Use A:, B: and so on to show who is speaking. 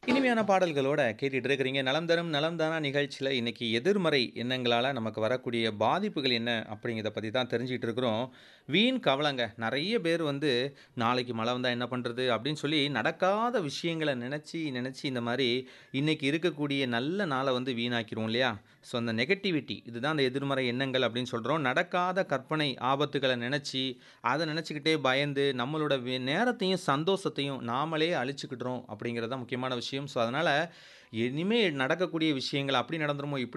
A: இனிமையான பாடல்களோட கேட்டுட்டு இருக்கிறீங்க நலம் தரும் நலம் தானா நிகழ்ச்சியில் இன்னைக்கு எதிர்மறை எண்ணங்களால் நமக்கு வரக்கூடிய பாதிப்புகள் என்ன அப்படிங்கிறத பற்றி தான் தெரிஞ்சுக்கிட்டு இருக்கிறோம் வீண் கவலைங்க நிறைய பேர் வந்து நாளைக்கு மழை வந்தால் என்ன பண்ணுறது அப்படின்னு சொல்லி நடக்காத விஷயங்களை நினச்சி நினச்சி இந்த மாதிரி இன்னைக்கு இருக்கக்கூடிய நல்ல நாளை வந்து வீணாக்கிரும் இல்லையா ஸோ அந்த நெகட்டிவிட்டி இதுதான் அந்த எதிர்மறை எண்ணங்கள் அப்படின்னு சொல்கிறோம் நடக்காத கற்பனை ஆபத்துகளை நினச்சி அதை நினச்சிக்கிட்டே பயந்து நம்மளோட வே- நேரத்தையும் சந்தோஷத்தையும் நாமளே அழிச்சுக்கிட்டுறோம் அப்படிங்கிறது தான் முக்கியமான விஷயம் ஸோ அதனால் இனிமேல் நடக்கக்கூடிய விஷயங்கள் அப்படி நடந்துருமோ இப்படி